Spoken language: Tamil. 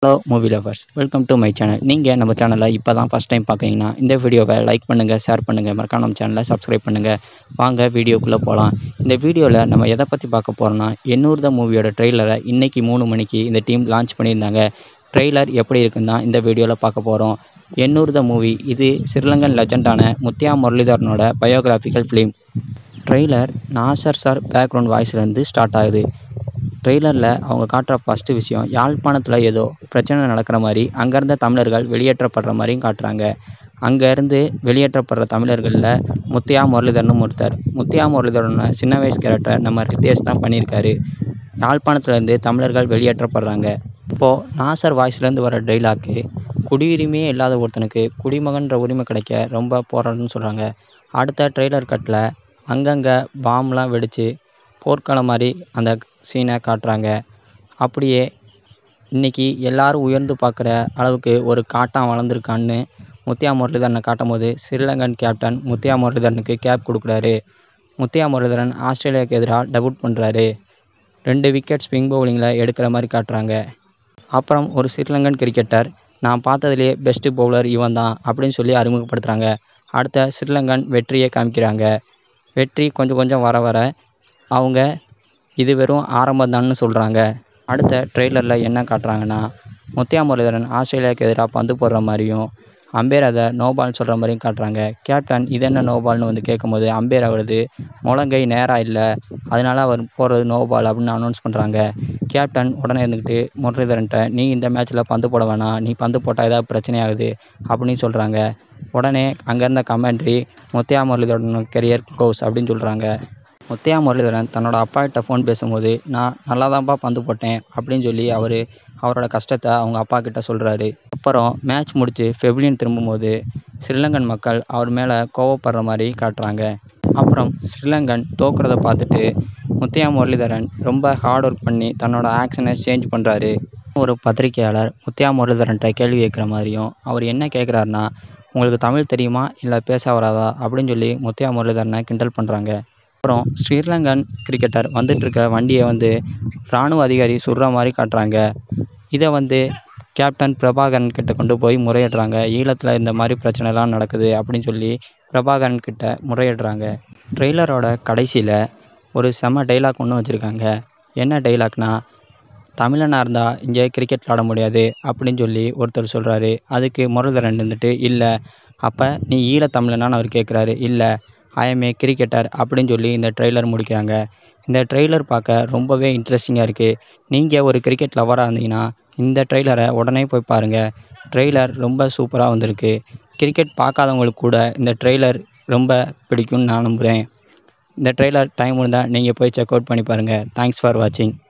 hello movie lovers welcome to my channel நீங்கள் நம்ம சேனலை இப்போ தான் ஃபஸ்ட் டைம் பார்க்குறீங்கன்னா இந்த வீடியோவை லைக் பண்ணுங்கள் ஷேர் பண்ணுங்கள் மறக்காம நம்ம சேனலை சப்ஸ்கிரைப் பண்ணுங்கள் வாங்க வீடியோக்குள்ளே போகலாம் இந்த வீடியோவில் நம்ம எதை பற்றி பார்க்க போகிறோம்னா எண்ணூறு த மூவியோட ட்ரெய்லரை இன்றைக்கி மூணு மணிக்கு இந்த டீம் லான்ச் பண்ணியிருந்தாங்க ட்ரெய்லர் எப்படி இருக்குன்னு தான் இந்த வீடியோவில் பார்க்க போகிறோம் எண்ணூறு த மூவி இது ஸ்ரீலங்கன் லெஜண்டான முத்தியா முரளிதரனோட biographical film trailer Nassar sir background வாய்ஸ்லேருந்து ஸ்டார்ட் ஆகுது ட்ரெய்லரில் அவங்க காட்டுற ஃபஸ்ட்டு விஷயம் யாழ்ப்பாணத்தில் ஏதோ பிரச்சனை நடக்கிற மாதிரி அங்கேருந்த தமிழர்கள் வெளியேற்றப்படுற மாதிரியும் காட்டுறாங்க அங்கேருந்து வெளியேற்றப்படுற தமிழர்களில் முத்தியா முரளிதரனும் ஒருத்தர் முத்தியா முரளிதரனை சின்ன வயசு கேரக்டர் நம்ம ரித்தேஷ் தான் பண்ணியிருக்காரு யாழ்ப்பாணத்துலேருந்து தமிழர்கள் வெளியேற்றப்படுறாங்க இப்போது நாசர் வாய்ஸ்லேருந்து வர டைலாக்கு குடியுரிமையே இல்லாத ஒருத்தனுக்கு குடிமகன்ற உரிமை கிடைக்க ரொம்ப போராடணும்னு சொல்கிறாங்க அடுத்த ட்ரெய்லர் கட்டில் அங்கங்கே பாம்லாம் வெடித்து போர்க்களம் மாதிரி அந்த சீனை காட்டுறாங்க அப்படியே இன்றைக்கி எல்லாரும் உயர்ந்து பார்க்குற அளவுக்கு ஒரு காட்டான் வளர்ந்துருக்கான்னு முத்தியா முரளிதரனை காட்டும் போது ஸ்ரீலங்கன் கேப்டன் முத்தியா முரளிதரனுக்கு கேப் கொடுக்குறாரு முத்தியா முரளிதரன் ஆஸ்திரேலியாவுக்கு எதிராக டபுட் பண்ணுறாரு ரெண்டு விக்கெட் ஸ்விங் பவுலிங்கில் எடுக்கிற மாதிரி காட்டுறாங்க அப்புறம் ஒரு ஸ்ரீலங்கன் கிரிக்கெட்டர் நான் பார்த்ததுலேயே பெஸ்ட்டு பவுலர் இவன் தான் அப்படின்னு சொல்லி அறிமுகப்படுத்துகிறாங்க அடுத்த ஸ்ரீலங்கன் வெற்றியை காமிக்கிறாங்க வெற்றி கொஞ்சம் கொஞ்சம் வர வர அவங்க இது வெறும் ஆரம்பம்தான்னு சொல்கிறாங்க அடுத்த ட்ரெய்லரில் என்ன காட்டுறாங்கன்னா முத்தியா முரளிதரன் ஆஸ்திரேலியாவுக்கு எதிராக பந்து போடுற மாதிரியும் அம்பேர் அதை நோபால்னு சொல்கிற மாதிரியும் காட்டுறாங்க கேப்டன் இது என்ன நோபால்னு வந்து கேட்கும்போது அம்பேர் அவரது முழங்கை நேராக இல்லை அதனால் அவர் போடுறது நோபால் அப்படின்னு அனௌன்ஸ் பண்ணுறாங்க கேப்டன் உடனே இருந்துக்கிட்டு முரளிதரன்ட்ட நீ இந்த மேட்ச்சில் பந்து போட வேணாம் நீ பந்து போட்டால் ஏதாவது பிரச்சனையாகுது அப்படின்னு சொல்கிறாங்க உடனே அங்கே இருந்த commentary Muttiah Muralitharan career goes அப்படின்னு சொல்கிறாங்க முத்தையா முரளிதரன் தன்னோட அப்பாகிட்ட ஃபோன் பேசும்போது நான் நல்லா தான்ப்பா பந்து போட்டேன் அப்படின்னு சொல்லி அவர் அவரோட கஷ்டத்தை அவங்க அப்பா கிட்ட சொல்கிறாரு அப்புறம் மேட்ச் முடித்து ஃபெவிலியன் திரும்பும்போது ஸ்ரீலங்கன் மக்கள் அவர் மேலே கோவப்படுற மாதிரி காட்டுறாங்க அப்புறம் ஸ்ரீலங்கன் தோக்குறத பார்த்துட்டு முத்தையா முரளிதரன் ரொம்ப ஹார்ட் ஒர்க் பண்ணி தன்னோட ஆக்ஷனை சேஞ்ச் பண்ணுறாரு ஒரு பத்திரிகையாளர் முத்தையா முரளிதரன்ட்ட கேள்வி கேட்குற மாதிரியும் அவர் என்ன கேட்குறாருன்னா உங்களுக்கு தமிழ் தெரியுமா இல்லை பேச வராதா அப்படின்னு சொல்லி முத்தையா முரளிதரனை கிண்டல் பண்ணுறாங்க அப்புறம் ஸ்ரீலங்கன் கிரிக்கெட்டர் வந்துட்டுருக்க வண்டியை வந்து இராணுவ அதிகாரி சுடுற மாதிரி காட்டுறாங்க இதை வந்து கேப்டன் பிரபாகரன் கிட்ட கொண்டு போய் முறையிடுறாங்க ஈழத்தில் இந்த மாதிரி பிரச்சனைலாம் நடக்குது அப்படின்னு சொல்லி பிரபாகரன் கிட்ட முறையிடுறாங்க ட்ரெய்லரோட கடைசியில் ஒரு செம டைலாக் ஒன்று வச்சுருக்காங்க என்ன டைலாக்னா தமிழனாக இருந்தால் இங்கே கிரிக்கெட் விளாட முடியாது அப்படின்னு சொல்லி ஒருத்தர் சொல்கிறாரு அதுக்கு முரளிதரன் இருந்துட்டு இல்லை அப்போ நீ ஈழத்தமிழனான்னு அவர் கேட்குறாரு இல்லை ஐஎம்ஏ கிரிக்கெட்டர் அப்படின்னு சொல்லி இந்த ட்ரெய்லர் முடிக்கிறாங்க இந்த ட்ரெய்லர் பார்க்க ரொம்பவே இன்ட்ரெஸ்டிங்காக இருக்குது நீங்கள் ஒரு கிரிக்கெட் லவராக இருந்தீங்கன்னா இந்த ட்ரெய்லரை உடனே போய் பாருங்கள் ட்ரெய்லர் ரொம்ப சூப்பராக வந்திருக்கு கிரிக்கெட் பார்க்காதவங்களுக்கு கூட இந்த ட்ரெய்லர் ரொம்ப பிடிக்கும்னு நான் நம்புகிறேன் இந்த ட்ரெய்லர் டைம் இருந்தால் நீங்கள் போய் செக் அவுட் பண்ணி பாருங்கள் தேங்க்ஸ் ஃபார் வாட்சிங்